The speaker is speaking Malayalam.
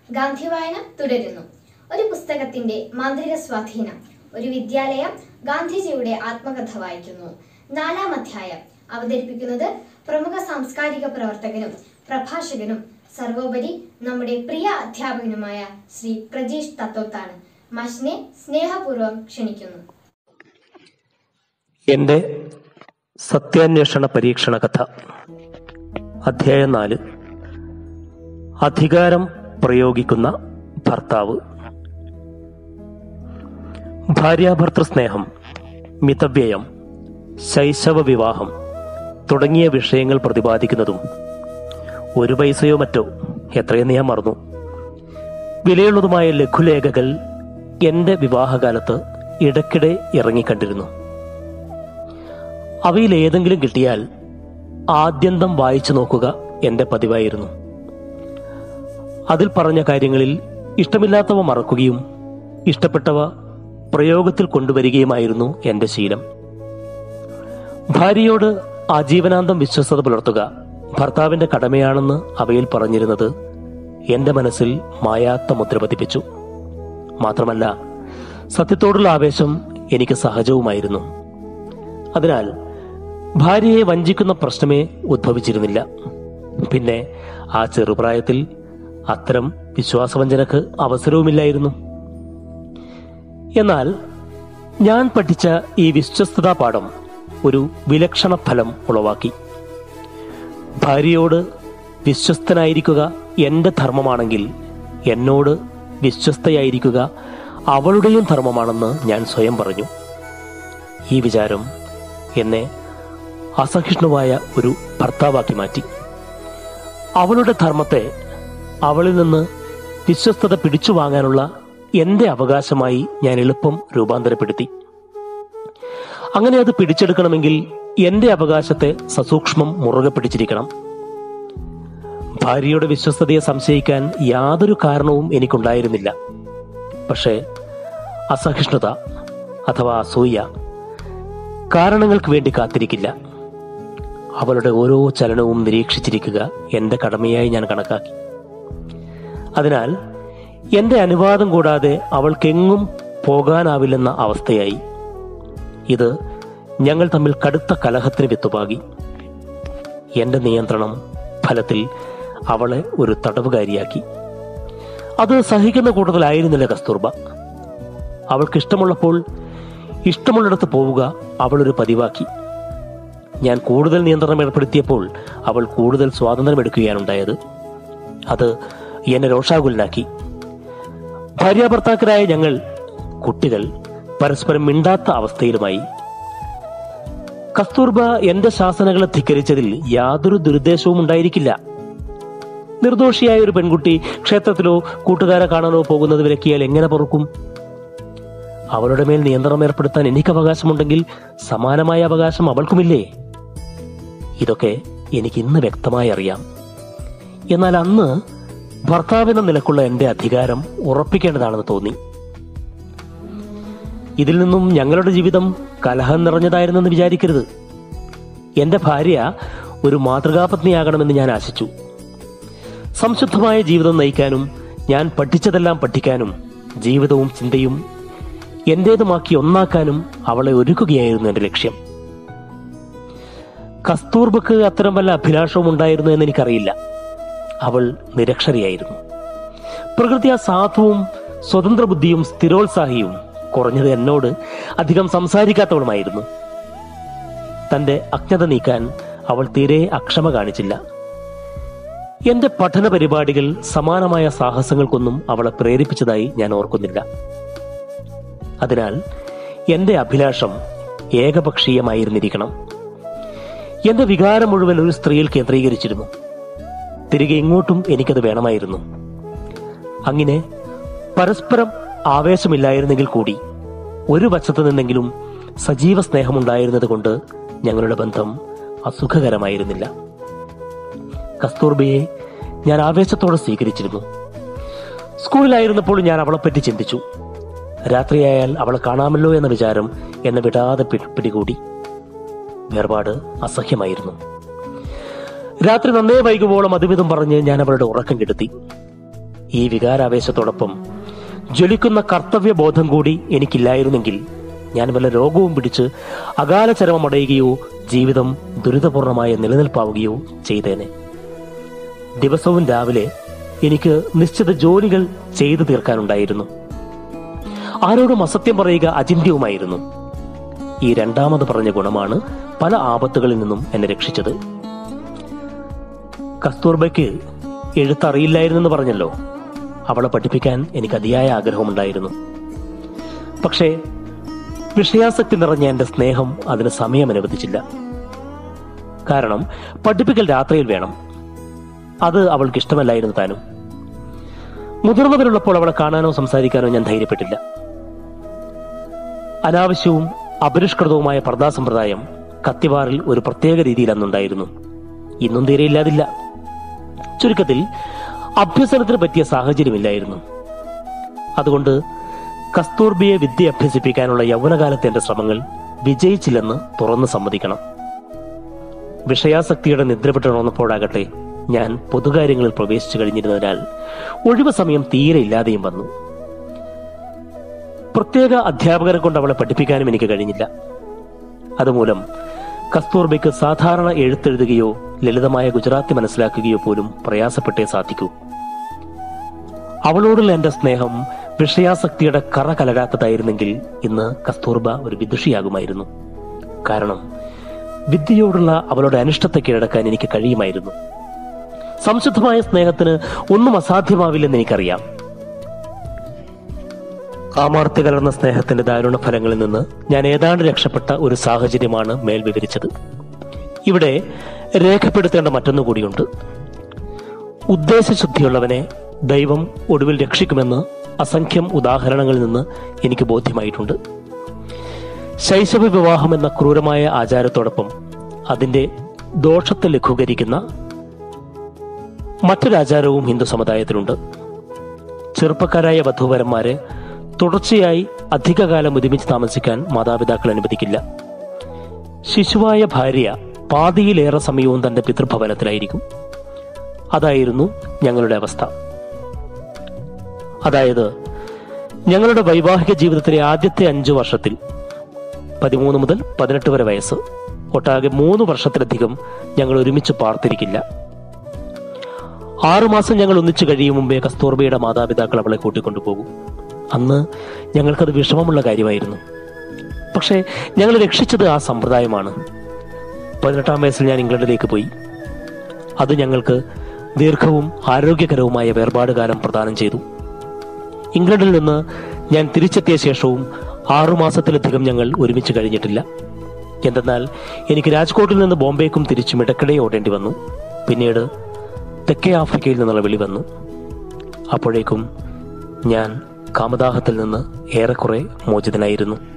ഗാന്ധി വായന തുടരുന്നു ഒരു പുസ്തകത്തിന്റെ മാന്ത്രിക സ്വാധീനം ഒരു വിദ്യാലയം ഗാന്ധിജിയുടെ ആത്മകഥ വായിക്കുന്നു നാലാം അധ്യായം അവതരിപ്പിക്കുന്നത് പ്രമുഖ സാംസ്കാരിക പ്രവർത്തകനും പ്രഭാഷകനും സർവോപരി നമ്മുടെ പ്രിയ അധ്യാപകനുമായ ശ്രീ പ്രജീഷ് തത്തോത്താണ് മഷിനെ സ്നേഹപൂർവ്വം ക്ഷണിക്കുന്നു എൻ്റെ സത്യാന്വേഷണ പരീക്ഷണ കഥ അധ്യായം നാല് അധികാരം പ്രയോഗിക്കുന്ന ഭർത്താവ് ഭാര്യാഭർത്തൃ സ്നേഹം മിതവ്യയം ശൈശവ വിവാഹം തുടങ്ങിയ വിഷയങ്ങൾ പ്രതിപാദിക്കുന്നതും ഒരു പൈസയോ മറ്റോ എത്രയെന്ന് ഞാൻ മറന്നു വിലയുള്ളതുമായ ലഘുലേഖകൾ എൻ്റെ വിവാഹകാലത്ത് ഇടയ്ക്കിടെ ഇറങ്ങിക്കണ്ടിരുന്നു അവയിൽ ഏതെങ്കിലും കിട്ടിയാൽ ആദ്യന്തം വായിച്ചു നോക്കുക എന്റെ പതിവായിരുന്നു അതിൽ പറഞ്ഞ കാര്യങ്ങളിൽ ഇഷ്ടമില്ലാത്തവ മറക്കുകയും ഇഷ്ടപ്പെട്ടവ പ്രയോഗത്തിൽ കൊണ്ടുവരികയുമായിരുന്നു എന്റെ ശീലം ഭാര്യയോട് ആജീവനാന്തം വിശ്വസത പുലർത്തുക ഭർത്താവിന്റെ കടമയാണെന്ന് അവയിൽ പറഞ്ഞിരുന്നത് എന്റെ മനസ്സിൽ മായാത്ത മുദ്ര പതിപ്പിച്ചു മാത്രമല്ല സത്യത്തോടുള്ള ആവേശം എനിക്ക് സഹജവുമായിരുന്നു അതിനാൽ ഭാര്യയെ വഞ്ചിക്കുന്ന പ്രശ്നമേ ഉദ്ഭവിച്ചിരുന്നില്ല പിന്നെ ആ ചെറുപ്രായത്തിൽ അത്തരം വിശ്വാസവഞ്ചനക്ക് അവസരവുമില്ലായിരുന്നു എന്നാൽ ഞാൻ പഠിച്ച ഈ വിശ്വസ്തതാ പാഠം ഒരു വിലക്ഷണ ഫലം ഉളവാക്കി ഭാര്യയോട് വിശ്വസ്തനായിരിക്കുക എന്റെ ധർമ്മമാണെങ്കിൽ എന്നോട് വിശ്വസ്തയായിരിക്കുക അവളുടെയും ധർമ്മമാണെന്ന് ഞാൻ സ്വയം പറഞ്ഞു ഈ വിചാരം എന്നെ അസഹിഷ്ണുവായ ഒരു ഭർത്താവാക്കി മാറ്റി അവളുടെ ധർമ്മത്തെ അവളിൽ നിന്ന് വിശ്വസ്തത പിടിച്ചു വാങ്ങാനുള്ള എന്റെ അവകാശമായി ഞാൻ എളുപ്പം രൂപാന്തരപ്പെടുത്തി അങ്ങനെ അത് പിടിച്ചെടുക്കണമെങ്കിൽ എന്റെ അവകാശത്തെ സസൂക്ഷ്മം മുറുകെ പിടിച്ചിരിക്കണം ഭാര്യയുടെ വിശ്വസ്തതയെ സംശയിക്കാൻ യാതൊരു കാരണവും എനിക്കുണ്ടായിരുന്നില്ല പക്ഷേ അസഹിഷ്ണുത അഥവാ അസൂയ കാരണങ്ങൾക്ക് വേണ്ടി കാത്തിരിക്കില്ല അവളുടെ ഓരോ ചലനവും നിരീക്ഷിച്ചിരിക്കുക എന്റെ കടമയായി ഞാൻ കണക്കാക്കി അതിനാൽ എന്റെ അനുവാദം കൂടാതെ അവൾക്കെങ്ങും പോകാനാവില്ലെന്ന അവസ്ഥയായി ഇത് ഞങ്ങൾ തമ്മിൽ കടുത്ത കലഹത്തിന് വിത്തുപാകി എന്റെ നിയന്ത്രണം ഫലത്തിൽ അവളെ ഒരു തടവുകാരിയാക്കി അത് സഹിക്കുന്ന കൂട്ടത്തിലായിരുന്നില്ല കസ്തൂർബ അവൾക്ക് ഇഷ്ടമുള്ളപ്പോൾ ഇഷ്ടമുള്ളിടത്ത് പോവുക അവൾ ഒരു പതിവാക്കി ഞാൻ കൂടുതൽ നിയന്ത്രണം ഏർപ്പെടുത്തിയപ്പോൾ അവൾ കൂടുതൽ സ്വാതന്ത്ര്യം എടുക്കുകയാണ് ഉണ്ടായത് അത് എന്നെ രോഷാകുലനാക്കി ഭാര്യാഭർത്താക്കരായ ഞങ്ങൾ കുട്ടികൾ പരസ്പരം മിണ്ടാത്ത അവസ്ഥയിലുമായി കസ്തൂർബ എന്റെ ശാസനകളെ ധിക്കരിച്ചതിൽ യാതൊരു ദുരുദ്ദേശവും ഉണ്ടായിരിക്കില്ല നിർദോഷിയായ ഒരു പെൺകുട്ടി ക്ഷേത്രത്തിലോ കൂട്ടുകാരെ കാണാനോ പോകുന്നത് വിലക്കിയാൽ എങ്ങനെ പൊറുക്കും അവളുടെ മേൽ നിയന്ത്രണം ഏർപ്പെടുത്താൻ എനിക്ക് അവകാശമുണ്ടെങ്കിൽ സമാനമായ അവകാശം അവൾക്കുമില്ലേ ഇതൊക്കെ എനിക്ക് ഇന്ന് വ്യക്തമായി അറിയാം എന്നാൽ അന്ന് ഭർത്താവെന്ന നിലക്കുള്ള എന്റെ അധികാരം ഉറപ്പിക്കേണ്ടതാണെന്ന് തോന്നി ഇതിൽ നിന്നും ഞങ്ങളുടെ ജീവിതം കലഹം നിറഞ്ഞതായിരുന്നെന്ന് വിചാരിക്കരുത് എന്റെ ഭാര്യ ഒരു മാതൃകാപത്നിയാകണമെന്ന് ഞാൻ ആശിച്ചു സംശുദ്ധമായ ജീവിതം നയിക്കാനും ഞാൻ പഠിച്ചതെല്ലാം പഠിക്കാനും ജീവിതവും ചിന്തയും എന്റേതുമാക്കി ഒന്നാക്കാനും അവളെ ഒരുക്കുകയായിരുന്നു എന്റെ ലക്ഷ്യം കസ്തൂർബക്ക് അത്തരം വല്ല അഭിലാഷവും ഉണ്ടായിരുന്നു എന്ന് എനിക്കറിയില്ല അവൾ നിരക്ഷരയായിരുന്നു പ്രകൃതി ആ സാധുവും സ്വതന്ത്ര ബുദ്ധിയും സ്ഥിരോത്സാഹിയും കുറഞ്ഞത് എന്നോട് അധികം സംസാരിക്കാത്തവളുമായിരുന്നു തന്റെ അജ്ഞത നീക്കാൻ അവൾ തീരെ അക്ഷമ കാണിച്ചില്ല എന്റെ പഠന പരിപാടികൾ സമാനമായ സാഹസങ്ങൾക്കൊന്നും അവളെ പ്രേരിപ്പിച്ചതായി ഞാൻ ഓർക്കുന്നില്ല അതിനാൽ എന്റെ അഭിലാഷം ഏകപക്ഷീയമായിരുന്നിരിക്കണം എന്റെ വികാരം മുഴുവൻ ഒരു സ്ത്രീയിൽ കേന്ദ്രീകരിച്ചിരുന്നു തിരികെ ഇങ്ങോട്ടും എനിക്കത് വേണമായിരുന്നു അങ്ങനെ പരസ്പരം ആവേശമില്ലായിരുന്നെങ്കിൽ കൂടി ഒരു വശത്തു നിന്നെങ്കിലും സജീവ സ്നേഹമുണ്ടായിരുന്നത് കൊണ്ട് ഞങ്ങളുടെ ബന്ധം അസുഖകരമായിരുന്നില്ല കസ്തൂർബയെ ഞാൻ ആവേശത്തോടെ സ്വീകരിച്ചിരുന്നു സ്കൂളിലായിരുന്നപ്പോൾ ഞാൻ അവളെപ്പറ്റി ചിന്തിച്ചു രാത്രിയായാൽ അവളെ കാണാമല്ലോ എന്ന വിചാരം എന്നെ വിടാതെ പി- പിടികൂടി വേർപാട് അസഹ്യമായിരുന്നു രാത്രി നന്നേ വൈകുവോളം അതുമിതും പറഞ്ഞ് ഞാൻ അവളുടെ ഉറക്കം കെടുത്തി ഈ വികാരാവേശത്തോടൊപ്പം ജ്വലിക്കുന്ന കർത്തവ്യബോധം കൂടി എനിക്കില്ലായിരുന്നെങ്കിൽ ഞാൻ വല്ല രോഗവും പിടിച്ച് അകാല ചരമമടയുകയോ ജീവിതം ദുരിതപൂർണമായ നിലനിൽപ്പാവുകയോ ചെയ്തേനെ ദിവസവും രാവിലെ എനിക്ക് നിശ്ചിത ജോലികൾ ചെയ്തു തീർക്കാനുണ്ടായിരുന്നു ആരോടും അസത്യം പറയുക അചിന്യവുമായിരുന്നു ഈ രണ്ടാമത് പറഞ്ഞ ഗുണമാണ് പല ആപത്തുകളിൽ നിന്നും എന്നെ രക്ഷിച്ചത് കസ്തൂർബയ്ക്ക് എഴുത്തറിയില്ലായിരുന്നെന്ന് പറഞ്ഞല്ലോ അവളെ പഠിപ്പിക്കാൻ എനിക്ക് അതിയായ ആഗ്രഹമുണ്ടായിരുന്നു പക്ഷേ വിഷയാസക്തി നിറഞ്ഞ എന്റെ സ്നേഹം അതിന് സമയം അനുവദിച്ചില്ല കാരണം പഠിപ്പിക്കൽ രാത്രിയിൽ വേണം അത് അവൾക്ക് ഇഷ്ടമല്ലായിരുന്നു താനും മുതിർന്നവരുള്ളപ്പോൾ അവളെ കാണാനോ സംസാരിക്കാനോ ഞാൻ ധൈര്യപ്പെട്ടില്ല അനാവശ്യവും അപരിഷ്കൃതവുമായ പർദാ സമ്പ്രദായം കത്തിവാറിൽ ഒരു പ്രത്യേക രീതിയിൽ അന്നുണ്ടായിരുന്നു ഇന്നും തീരെ ഇല്ലാതില്ല ചുരുക്കത്തിൽ അഭ്യസനത്തിന് പറ്റിയ സാഹചര്യമില്ലായിരുന്നു അതുകൊണ്ട് കസ്തൂർബിയെ വിദ്യ അഭ്യസിപ്പിക്കാനുള്ള യൗവനകാലത്തെ എന്റെ ശ്രമങ്ങൾ വിജയിച്ചില്ലെന്ന് തുറന്നു സമ്മതിക്കണം വിഷയാസക്തിയുടെ നിദ്രപ്പെട്ട് ഉണർന്നപ്പോഴാകട്ടെ ഞാൻ പൊതുകാര്യങ്ങളിൽ പ്രവേശിച്ചു കഴിഞ്ഞിരുന്നതിനാൽ ഒഴിവ് സമയം തീരെ ഇല്ലാതെയും വന്നു പ്രത്യേക അധ്യാപകരെ കൊണ്ട് അവളെ പഠിപ്പിക്കാനും എനിക്ക് കഴിഞ്ഞില്ല അതുമൂലം കസ്തൂർബയ്ക്ക് സാധാരണ എഴുത്തെഴുതുകയോ ലളിതമായ ഗുജറാത്തി മനസ്സിലാക്കുകയോ പോലും പ്രയാസപ്പെട്ടേ സാധിക്കൂ അവളോടുള്ള എന്റെ സ്നേഹം വിഷയാസക്തിയുടെ കറ കലരാത്തതായിരുന്നെങ്കിൽ ഇന്ന് കസ്തൂർബ ഒരു വിദുഷിയാകുമായിരുന്നു കാരണം വിദ്യയോടുള്ള അവളുടെ അനിഷ്ടത്തെ കീഴടക്കാൻ എനിക്ക് കഴിയുമായിരുന്നു സംശുദ്ധമായ സ്നേഹത്തിന് ഒന്നും അസാധ്യമാവില്ലെന്ന് എനിക്കറിയാം കാമാർത്തി കലർന്ന സ്നേഹത്തിന്റെ ദാരുണ ഫലങ്ങളിൽ നിന്ന് ഞാൻ ഏതാണ്ട് രക്ഷപ്പെട്ട ഒരു സാഹചര്യമാണ് മേൽ വിവരിച്ചത് ഇവിടെ രേഖപ്പെടുത്തേണ്ട മറ്റൊന്നു കൂടിയുണ്ട് ഉദ്ദേശശുദ്ധിയുള്ളവനെ ദൈവം ഒടുവിൽ രക്ഷിക്കുമെന്ന് അസംഖ്യം ഉദാഹരണങ്ങളിൽ നിന്ന് എനിക്ക് ബോധ്യമായിട്ടുണ്ട് ശൈശവ വിവാഹം എന്ന ക്രൂരമായ ആചാരത്തോടൊപ്പം അതിന്റെ ദോഷത്തെ ലഘൂകരിക്കുന്ന മറ്റൊരു ആചാരവും ഹിന്ദു സമുദായത്തിലുണ്ട് ചെറുപ്പക്കാരായ വധൂവരന്മാരെ തുടർച്ചയായി അധികകാലം ഒരുമിച്ച് താമസിക്കാൻ മാതാപിതാക്കൾ അനുവദിക്കില്ല ശിശുവായ ഭാര്യ പാതിയിലേറെ സമയവും തന്റെ പിതൃഭവനത്തിലായിരിക്കും അതായിരുന്നു ഞങ്ങളുടെ അവസ്ഥ അതായത് ഞങ്ങളുടെ വൈവാഹിക ജീവിതത്തിലെ ആദ്യത്തെ അഞ്ചു വർഷത്തിൽ പതിമൂന്ന് മുതൽ പതിനെട്ട് വരെ വയസ്സ് ഒട്ടാകെ മൂന്ന് വർഷത്തിലധികം ഞങ്ങൾ ഒരുമിച്ച് പാർത്തിരിക്കില്ല ആറുമാസം ഞങ്ങൾ ഒന്നിച്ചു കഴിയും മുമ്പേ കസ്തൂർബയുടെ മാതാപിതാക്കൾ അവളെ കൂട്ടിക്കൊണ്ടുപോകും അന്ന് ഞങ്ങൾക്കത് വിഷമമുള്ള കാര്യമായിരുന്നു പക്ഷേ ഞങ്ങൾ രക്ഷിച്ചത് ആ സമ്പ്രദായമാണ് പതിനെട്ടാം വയസ്സിൽ ഞാൻ ഇംഗ്ലണ്ടിലേക്ക് പോയി അത് ഞങ്ങൾക്ക് ദീർഘവും ആരോഗ്യകരവുമായ വേർപാട് കാലം പ്രദാനം ചെയ്തു ഇംഗ്ലണ്ടിൽ നിന്ന് ഞാൻ തിരിച്ചെത്തിയ ശേഷവും ആറുമാസത്തിലധികം ഞങ്ങൾ ഒരുമിച്ച് കഴിഞ്ഞിട്ടില്ല എന്തെന്നാൽ എനിക്ക് രാജ്കോട്ടിൽ നിന്ന് ബോംബേക്കും തിരിച്ചും ഇടയ്ക്കിടെ ഓടേണ്ടി വന്നു പിന്നീട് തെക്കേ ആഫ്രിക്കയിൽ നിന്നുള്ള വിളി വന്നു അപ്പോഴേക്കും ഞാൻ കാമദാഹത്തിൽ നിന്ന് ഏറെക്കുറെ മോചിതനായിരുന്നു